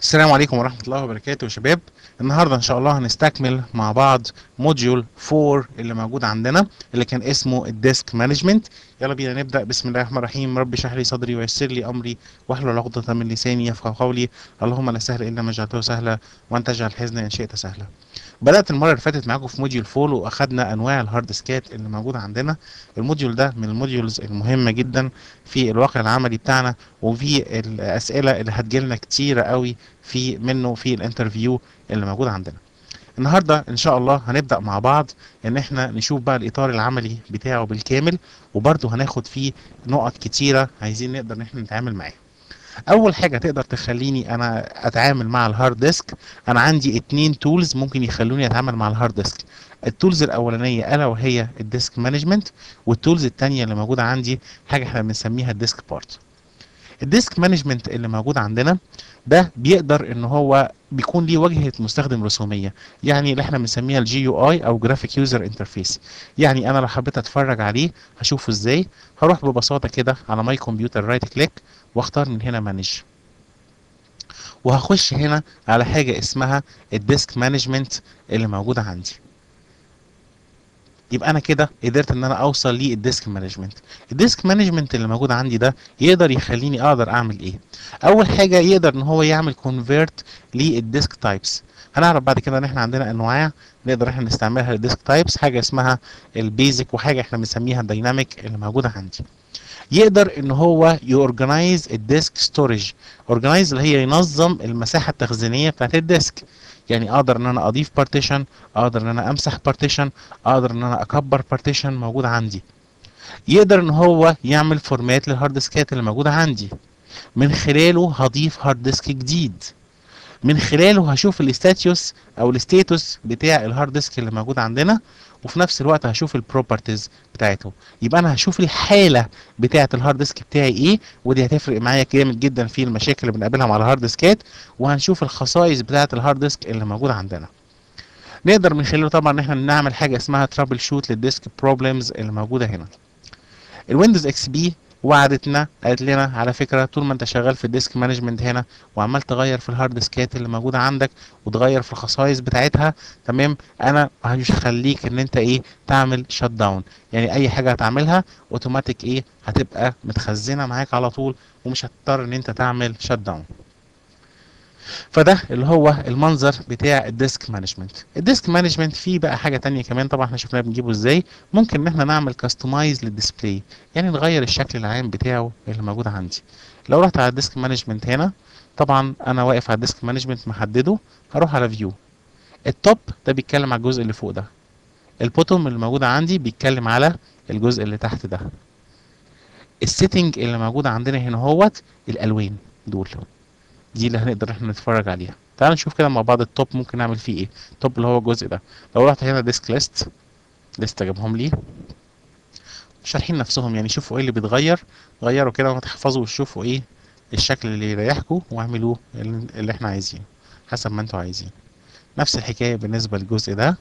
السلام عليكم ورحمة الله وبركاته يا شباب النهاردة إن شاء الله هنستكمل مع بعض موديول 4 اللي موجود عندنا اللي كان اسمه الديسك مانجمنت يلا بينا نبدأ بسم الله الرحمن الرحيم رب اشرح لي صدري ويسر لي أمري واحلل عقدة من لساني يفقه قولي اللهم لا سهل إلا ما جعلته سهلا وأنت اجعل الحزن إن شئت سهلا بدأت المرة اللي فاتت معاكم في موديول 4 وأخدنا أنواع الهارد ديسكات اللي موجودة عندنا الموديول ده من الموديولز المهمة جدا في الواقع العملي بتاعنا وفي الأسئلة اللي هتجيلنا كتيرة قوي في منه في الانترفيو اللي موجود عندنا النهارده ان شاء الله هنبدا مع بعض ان احنا نشوف بقى الاطار العملي بتاعه بالكامل وبرده هناخد فيه نقط كتيره عايزين نقدر ان احنا نتعامل معاها اول حاجه تقدر تخليني انا اتعامل مع الهارد ديسك انا عندي اتنين تولز ممكن يخلوني اتعامل مع الهارد ديسك التولز الاولانيه الا وهي الديسك مانجمنت والتولز الثانيه اللي موجوده عندي حاجه احنا بنسميها الديسك بارت الديسك مانجمنت اللي موجود عندنا ده بيقدر ان هو بيكون ليه واجهه مستخدم رسوميه يعني اللي احنا بنسميها الجي يو اي او جرافيك يوزر انترفيس يعني انا لو حبيت اتفرج عليه هشوفه ازاي هروح ببساطه كده على ماي كمبيوتر رايت كليك واختار من هنا مانج وهخش هنا على حاجه اسمها الديسك مانجمنت اللي موجوده عندي يبقى انا كده قدرت ان انا اوصل للديسك مانجمنت الديسك مانجمنت اللي موجود عندي ده يقدر يخليني اقدر اعمل ايه اول حاجه يقدر ان هو يعمل كونفيرت للديسك تايبس هنعرف بعد كده ان احنا عندنا انواع نقدر احنا نستعملها للديسك تايبس حاجه اسمها البيزك وحاجه احنا بنسميها الدايناميك اللي موجوده عندي يقدر ان هو يورجنايز الديسك ستورج اورجنايز اللي هي ينظم المساحه التخزينيه بتاعت الديسك يعني اقدر ان انا اضيف بارتيشن اقدر ان انا امسح بارتيشن اقدر ان انا اكبر بارتيشن موجود عندي يقدر ان هو يعمل فورمات للهارد ديسكات اللي موجوده عندي من خلاله هضيف هارد ديسك جديد من خلاله هشوف الاستاتيوس او الستاتوس بتاع الهارد ديسك اللي موجود عندنا وفي نفس الوقت هشوف البروبرتيز بتاعته يبقى انا هشوف الحاله بتاعه الهارد ديسك بتاعي ايه ودي هتفرق معايا جامد جدا في المشاكل اللي بنقابلها مع الهارد ديسكات وهنشوف الخصائص بتاعه الهارد ديسك اللي موجوده عندنا نقدر من خلاله طبعا ان احنا نعمل حاجه اسمها ترابل شوت للديسك بروبلمز اللي موجوده هنا الويندوز اكس بي وعدتنا قالت لنا على فكره طول ما انت شغال في الديسك مانجمنت هنا وعمال تغير في الهارد ديسكات اللي موجوده عندك وتغير في الخصائص بتاعتها تمام انا مش هخليك ان انت ايه تعمل شت داون يعني اي حاجه هتعملها اوتوماتيك ايه هتبقى متخزنه معاك على طول ومش هتضطر ان انت تعمل شت داون فده اللي هو المنظر بتاع الديسك مانجمنت الديسك مانجمنت فيه بقى حاجه تانية كمان طبعا احنا شفناها بنجيبه ازاي ممكن ان احنا نعمل كاستمايز للديسبلاي يعني نغير الشكل العام بتاعه اللي موجود عندي لو رحت على الديسك مانجمنت هنا طبعا انا واقف على الديسك مانجمنت محدده هروح على فيو التوب ده بيتكلم على الجزء اللي فوق ده البوتوم اللي موجوده عندي بيتكلم على الجزء اللي تحت ده السيتنج اللي موجوده عندنا هنا هوت الالوان دول دي اللي هنقدر احنا نتفرج عليها تعال نشوف كده مع بعض التوب ممكن نعمل فيه ايه التوب اللي هو الجزء ده لو رحت هنا ديسك ليست ليست جابهم لي شارحين نفسهم يعني شوفوا ايه اللي بيتغير غيروا كده وتحفظوا وتشوفوا ايه الشكل اللي يريحكم واعملوه اللي احنا عايزينه حسب ما انتوا عايزين نفس الحكايه بالنسبه للجزء ده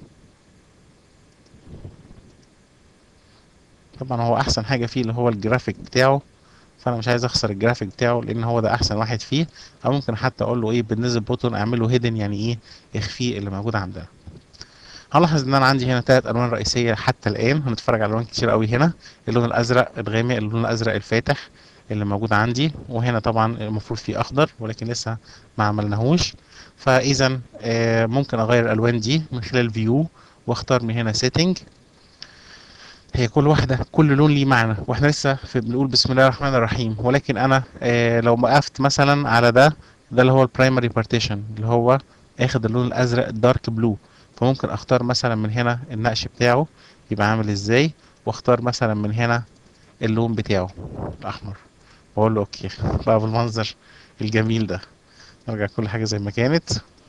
طبعا هو احسن حاجه فيه اللي هو الجرافيك بتاعه فانا مش عايز اخسر الجرافيك بتاعه لان هو ده احسن واحد فيه او ممكن حتى اقول له ايه بالنسبه بوتون اعمله هيدن يعني ايه اخفيه اللي موجود عندنا هنلاحظ ان انا عندي هنا ثلاث الوان رئيسيه حتى الان هنتفرج على الوان كتير قوي هنا اللون الازرق الغامق اللون الازرق الفاتح اللي موجود عندي وهنا طبعا المفروض فيه اخضر ولكن لسه ما عملناهوش فاذا آه ممكن اغير الالوان دي من خلال فيو واختار من هنا سيتنج هي كل واحدة كل لون ليه معنى واحنا لسه في بنقول بسم الله الرحمن الرحيم ولكن انا آه لو وقفت مثلا على ده ده اللي هو البرايمري بارتيشن اللي هو اخد اللون الازرق الدارك بلو فممكن اختار مثلا من هنا النقش بتاعه يبقى عامل ازاي واختار مثلا من هنا اللون بتاعه الاحمر واقول له اوكي بقى بالمنظر الجميل ده نرجع كل حاجة زي ما كانت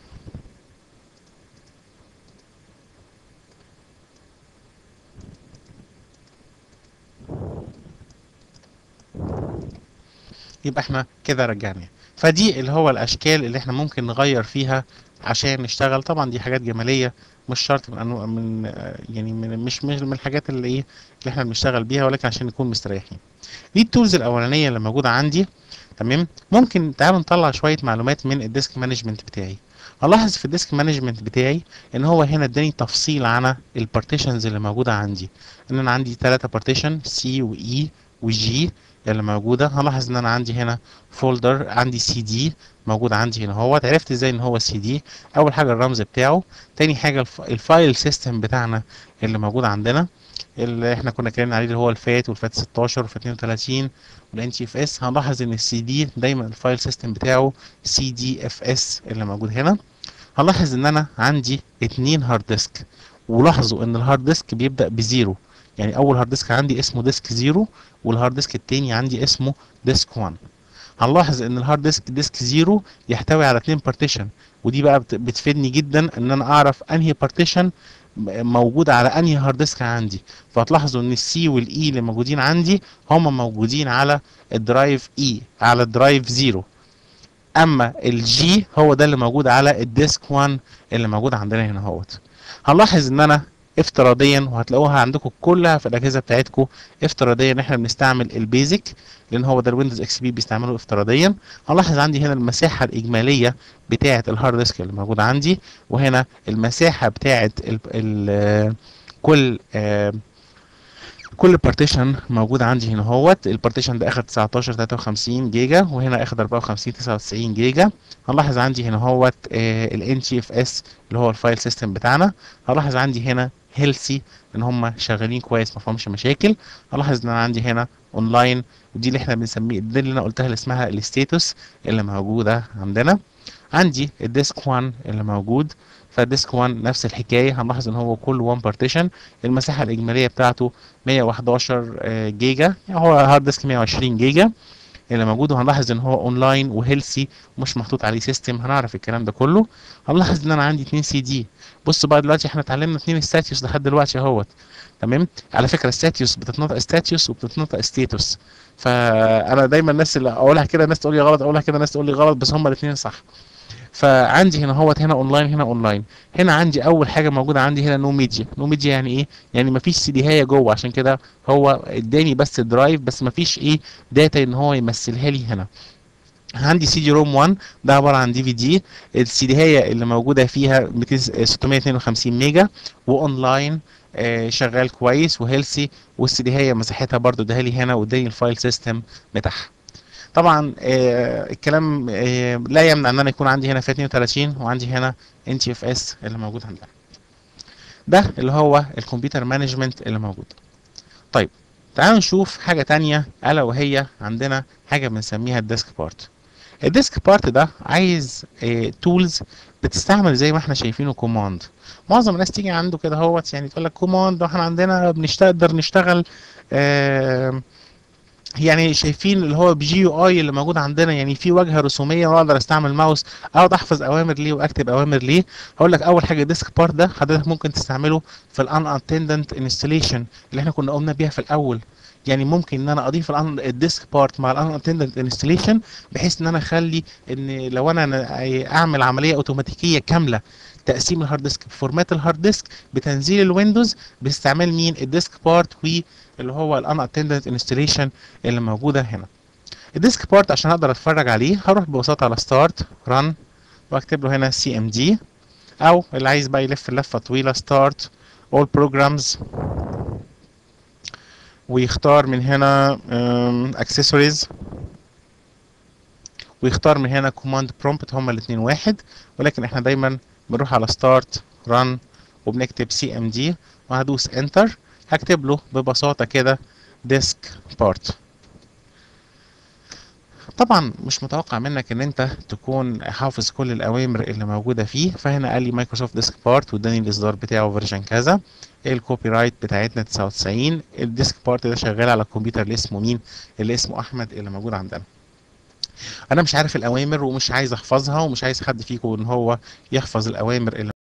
يبقى احنا كده رجعنا فدي اللي هو الاشكال اللي احنا ممكن نغير فيها عشان نشتغل طبعا دي حاجات جماليه مش شرط من أنو... من يعني من مش من الحاجات اللي ايه اللي احنا بنشتغل بيها ولكن عشان نكون مستريحين دي التولز الاولانيه اللي موجوده عندي تمام ممكن تعالوا نطلع شويه معلومات من الديسك مانجمنت بتاعي هلاحظ في الديسك مانجمنت بتاعي ان هو هنا اداني تفصيل عن البارتيشنز اللي موجوده عندي ان انا عندي ثلاثه بارتيشن سي واي وجي اللي موجوده هلاحظ ان انا عندي هنا فولدر عندي سي دي موجود عندي هنا اهوت عرفت ازاي ان هو سي دي اول حاجه الرمز بتاعه تاني حاجه الف... الفايل سيستم بتاعنا اللي موجود عندنا اللي احنا كنا اتكلمنا عليه اللي هو الفات والفات 16 والفات 32 والان تي اف اس هنلاحظ ان السي دي دايما الفايل سيستم بتاعه سي دي اف اس اللي موجود هنا هنلاحظ ان انا عندي اتنين هارد ديسك ولاحظوا ان الهارد ديسك بيبدا بزيرو يعني اول هارد ديسك عندي اسمه ديسك زيرو والهارد ديسك التاني عندي اسمه ديسك 1 هنلاحظ ان الهارد ديسك ديسك زيرو يحتوي على اتنين بارتيشن ودي بقى بتفيدني جدا ان انا اعرف انهي بارتيشن موجود على انهي هارد ديسك عندي فهتلاحظوا ان السي والاي اللي موجودين عندي هم موجودين على الدرايف اي على الدرايف زيرو اما الجي هو ده اللي موجود على الديسك 1 اللي موجود عندنا هنا اهوت هنلاحظ ان انا افتراضيا وهتلاقوها عندكم كلها في الاجهزه بتاعتكم افتراضيا ان احنا بنستعمل البيزك لان هو ده الويندوز اكس بي بيستعمله افتراضيا هنلاحظ عندي هنا المساحه الاجماليه بتاعه الهارد ديسك اللي موجود عندي وهنا المساحه بتاعه ال ال كل آه كل بارتيشن موجود عندي هنا اهوت البارتيشن ده اخد 19 53 جيجا وهنا اخد 54 99 جيجا هنلاحظ عندي هنا اهوت الان تي اف اس اللي هو الفايل سيستم بتاعنا هلاحظ عندي هنا هيلسي ان هم شغالين كويس ما فيهمش مشاكل هلاحظ ان انا عندي هنا اونلاين ودي اللي احنا بنسميه دي اللي انا قلتها اللي اسمها الستاتوس اللي موجوده عندنا عندي الديسك 1 اللي موجود فالديسك 1 نفس الحكايه هنلاحظ ان هو كل 1 بارتيشن المساحه الاجماليه بتاعته 111 جيجا يعني هو هارد ديسك 120 جيجا اللي موجود وهنلاحظ ان هو اونلاين وهيلسي مش محطوط عليه سيستم هنعرف الكلام ده كله هنلاحظ ان انا عندي اتنين سي دي بص بقى دلوقتي احنا اتعلمنا اتنين ستاتيوس لحد دلوقتي اهوت تمام على فكره ستاتيوس بتتنطق ستاتيوس وبتتنطق ستاتوس فانا دايما الناس اللي اقولها كده ناس تقول لي غلط اقولها كده ناس تقول لي غلط بس هما الاثنين صح فعندي هنا هوت هنا اونلاين هنا اونلاين هنا عندي اول حاجه موجوده عندي هنا نو ميديا نو ميديا يعني ايه يعني مفيش سي دي هي جوه عشان كده هو اداني بس درايف بس مفيش ايه داتا ان هو يمثلها لي هنا عندي سي دي روم 1 ده عباره عن دي في دي السي دي هي اللي موجوده فيها 652 ميجا واونلاين آه شغال كويس وهيلسي والسي دي هي مساحتها برضو اداها لي هنا واداني الفايل سيستم بتاعها طبعا آه الكلام آه لا يمنع ان انا يكون عندي هنا في 32 وعندي هنا ان تي اف اس اللي موجود عندنا ده اللي هو الكمبيوتر مانجمنت اللي موجود طيب تعالوا نشوف حاجة تانية ألا وهي عندنا حاجة بنسميها الديسك بارت الديسك بارت ده عايز تولز بتستعمل زي ما احنا شايفينه كوماند معظم الناس تيجي عنده كده هوت يعني تقول لك كوماند واحنا عندنا بنقدر نشتغل آه يعني شايفين اللي هو بجي يو اي اللي موجود عندنا يعني في واجهه رسوميه واقدر استعمل ماوس اقعد احفظ اوامر ليه واكتب اوامر ليه هقول لك اول حاجه ديسك بارت ده حضرتك ممكن تستعمله في الان اتندنت انستليشن اللي احنا كنا قلنا بيها في الاول يعني ممكن ان انا اضيف الديسك بارت مع الان اتندنت انستليشن بحيث ان انا اخلي ان لو انا اعمل عمليه اوتوماتيكيه كامله تقسيم الهارد ديسك بفورمات الهارد ديسك بتنزيل الويندوز باستعمال مين الديسك بارت واللي هو الان اتندنت انستليشن اللي موجوده هنا الديسك بارت عشان اقدر اتفرج عليه هروح ببساطه على ستارت ران واكتب له هنا سي ام دي او اللي عايز بقى يلف لفه طويله ستارت all programs ويختار من هنا accessories ويختار من هنا command prompt هما الاثنين واحد ولكن احنا دايما بنروح على start run وبنكتب cmd وهدوس enter هكتب له ببساطة كده disk part طبعا مش متوقع منك ان انت تكون حافظ كل الاوامر اللي موجوده فيه فهنا قال لي مايكروسوفت ديسك بارت واداني الاصدار بتاعه فيرجن كذا الكوبي رايت بتاعتنا 99 الديسك بارت ده شغال على الكمبيوتر اللي اسمه مين اللي اسمه احمد اللي موجود عندنا انا مش عارف الاوامر ومش عايز احفظها ومش عايز حد فيكم ان هو يحفظ الاوامر اللي